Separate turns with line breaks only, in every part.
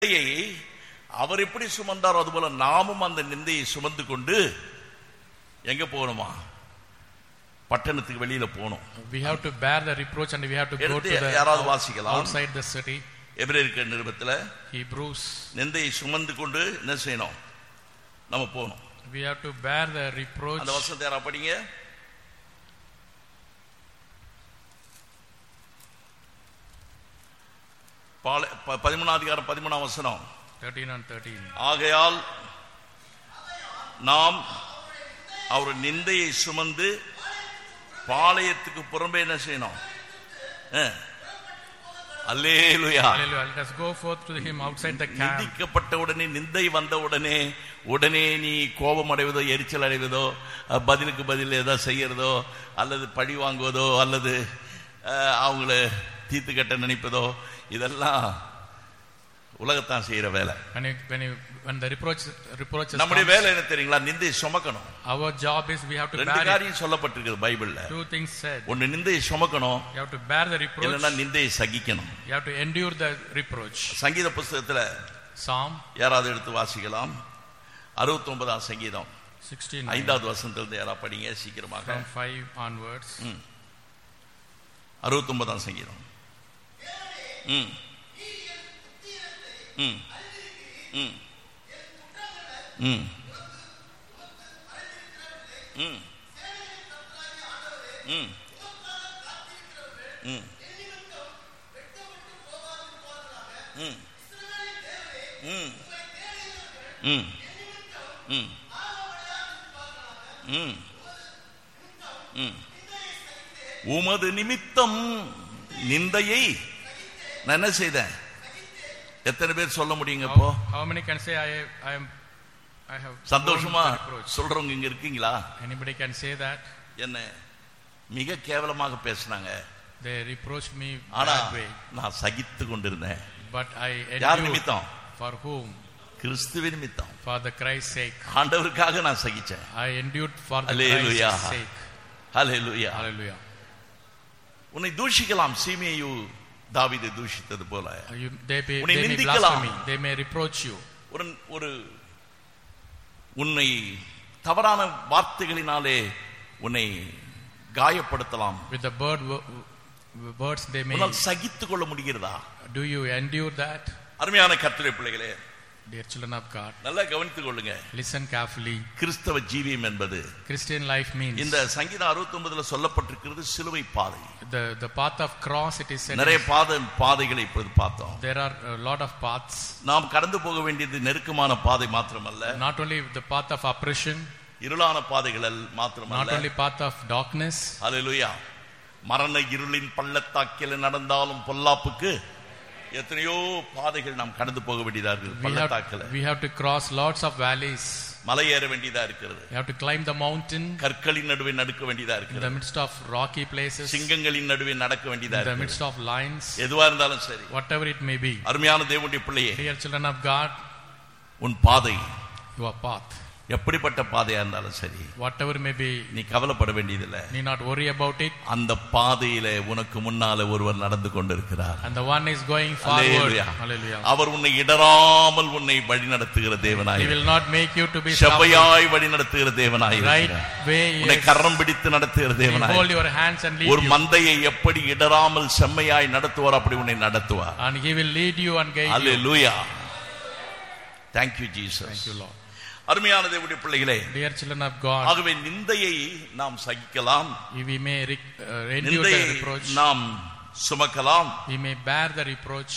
நிந்தையை அவர் எப்படி சுமந்தாரோ அதுபோல நாமும் அந்த நிந்தையை சுமந்து கொண்டு எங்க போகணுமா பட்டணத்துக்கு வெளியில போகணும்
We have to bear the reproach and we have to go
எடுத்து
to the
யாராவது
out-
வாசிக்கலாம்.
outside the city.
எபிரேயர்க்க நிருபத்துல
Hebrews.
நிந்தையை சுமந்து கொண்டு என்ன செய்யணும் நம்ம போகணும்
We have to bear the reproach.
அந்த வசனத்தை யாரா படிங்க பால ப- பதிமூணாம் அதிகாரம் பதிமூணாம் வசனம்
13 and 13.
ஆகையால் நாம் அவர் நிந்தையை சுமந்து பாளையத்துக்கு புறம்பே என்ன செய்யணும் அஹ். அல்லேலூயா
Hallelujah. Let us go forth to him outside the camp.
நிந்திக்கப்பட்ட உடனே நிந்தை வந்த உடனே உடனே நீ கோபம் அடைவதோ எரிச்சல் அடைவதோ அஹ், பதிலுக்கு பதில் ஏதாவது செய்யறதோ அல்லது பழி வாங்குவதோ அல்லது அஹ், அவங்கள தீர்த்து கட்ட நினைப்பதோ இதெல்லாம் உலகத்தான் செய்யற வேலை
When you, when you, when the reproach, reproaches
நம்முடைய
comes,
வேலை என்ன தெரியுங்களா நிந்தையை சுமக்கணும்
our job is we have to
ரெண்டு
bear it.
காரியம் சொல்லப்பட்டிருக்குது பைபிள்ல
Two things said.
ஒன்னு நிந்தையை சுமக்கணும்
You have to bear the reproach.
இல்லைன்னா நிந்தையை சகிக்கணும்
You have to endure the reproach.
சங்கீத புஸ்தகத்துல
Psalm
யாராவது எடுத்து வாசிக்கலாம் அறுபத்தி ஒன்பதாம் சங்கீதம்
69
ஐந்தாவது வசனத்திலிருந்து யாரா படிங்க சீக்கிரமாக
from 5 onwards.
அறுபத்தி ஒன்பதாம் சங்கீதம் ம் ம் ம் ம் ம் ம் ம் ம் ம் ம் ம் ம் ம் உமது நிமித்தம் நிந்தையை நான் என்ன செய்தேன் எத்தனை பேர் சொல்ல முடியுங்க இப்போ
How, how many can say I, I am I have
சந்தோஷமா
borne the reproach?
சொல்றவங்க இங்க இருக்கீங்களா
Anybody can say that?
என்ன மிக கேவலமாக பேசினாங்க
They reproached me
ஆனா
that way.
நான் சகித்து கொண்டிருந்தேன்
But I
யார்
endured
நிமித்தம்
for whom?
கிறிஸ்துவின் நிமித்தம்
For the Christ's sake.
ஆண்டவருக்காக நான் சகிச்சேன்
I endured for the
Hallelujah.
Christ's sake.
Hallelujah
Hallelujah.
உன்னை தூஷிக்கலாம் சீமையு தாவீதை தூஷித்தது போல
You, they, may,
உன்னை
they may
நிந்திக்கலாம்.
blaspheme. They may reproach you.
ஒரு ஒரு உன்னை தவறான வார்த்தைகளினாலே உன்னை காயப்படுத்தலாம்
With the bird wo- wo- words they may.
உன்னால் சகித்துக் கொள்ள முடிகிறதா
Do you endure that?
அருமையான கர்த்தரை பிள்ளைகளே
Dear children of God,
நல்லா கவனித்துக் கொள்ளுங்க
listen carefully.
கிறிஸ்தவ ஜீவியம் என்பது
Christian life means
இந்த சங்கீதம் அறுபத்தி ஒன்பதுல சொல்லப்பட்டிருக்கிறது சிலுவை பாதை
the, the path of cross, it is said.
நிறைய பாதை பாதைகளை இப்பொழுது பார்த்தோம்
There are a lot of paths.
நாம் கடந்து போக வேண்டியது நெருக்கமான பாதை மாத்திரமல்ல
Not only the path of oppression,
இருளான பாதைகள்
not
மாத்திரமல்ல
only path of darkness,
அல்லேலூயா மரண இருளின் பள்ளத்தாக்கில் நடந்தாலும் பொல்லாப்புக்கு எத்தனையோ பாதைகள் நாம் கடந்து போக வேண்டியதா இருக்குது
we have,
பள்ளத்தாக்கில்
we have to cross lots of valleys.
மலை ஏற வேண்டியதா இருக்கிறது
We have to climb the mountain
கற்களின் நடுவே நடக்க வேண்டியதா
in the
இருக்கிறது
midst of rocky places, in
சிங்கங்களின் நடுவே நடக்க வேண்டியதா
the
இருக்கிறது
midst of lions,
எதுவா இருந்தாலும் சரி
whatever it may be.
அருமையான தேவனுடைய பிள்ளையே
Dear children of God,
உன் பாதை
your path,
எப்படிப்பட்ட பாதையா இருந்தாலும் சரி
whatever may be,
நீ கவலைப்பட வேண்டியதில்லை
need not worry about it.
அந்த பாதையில உனக்கு முன்னால ஒருவர் நடந்து கொண்டிருக்கிறார்
And the one is going forward.
Hallelujah.
Hallelujah.
அவர் உன்னை இடராமல் உன்னை வழி நடத்துகிற தேவனாய்
He will not make you to be stumbled.
செவ்வையாய் வழி நடத்துகிற தேவனாய்
Right
இருக்கிறார்.
way,
உன்னை
yes.
கரம் பிடித்து நடத்துகிற
He
தேவனாய்
hold your hands and lead
ஒரு
you.
மந்தையை எப்படி இடராமல் செம்மையாய் நடத்துவார் அப்படி உன்னை நடத்துவார்
And he will lead you and guide you.
Hallelujah thank you jesus
Thank you, Lord.
அருமையான தேவனுடைய பிள்ளைகளே
Dear children of God,
ஆகவே நிந்தையை நாம் சகிக்கலாம்
we may re- uh, endure the
நிந்தையை
reproach.
நாம் சுமக்கலாம்
We may bear the reproach.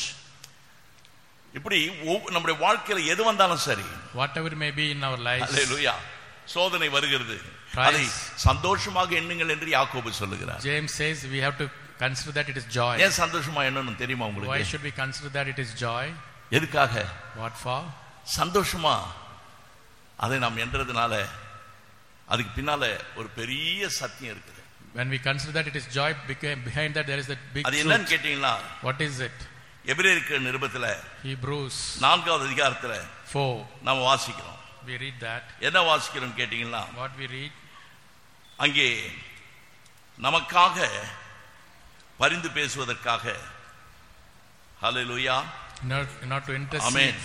இப்படி ஒவ்வொ- நம்முடைய வாழ்க்கையில எது வந்தாலும் சரி
Whatever may be in our lives.
அல்லேலூயா சோதனை வருகிறது
Trials.
அதை சந்தோஷமாக எண்ணுங்கள் என்று யாக்கோபு சொல்லுகிறார்
James says we have to consider that it is joy.
ஏன் சந்தோஷமா என்னன்னு தெரியுமா
Why
உங்களுக்கு
should we consider that it is joy?
எதுக்காக
What for?
சந்தோஷமா அதை நாம் என்றதுனால அதுக்கு பின்னால ஒரு பெரிய சத்தியம் இருக்குது
When we consider that it is joy, beca- behind that there is that big
அது
truth.
என்னன்னு கேட்டீங்கன்னா
What is it?
எபிரேயருக்கு நிருபத்துல
Hebrews
நான்காவது அதிகாரத்துல
4.
நாம் வாசிக்கிறோம்
We read that.
என்ன வாசிக்கிறோம் கேட்டீங்கன்னா
What we read?
அங்கே நமக்காக பரிந்து பேசுவதற்காக ஹalleluya
not, not to intercede
Amen.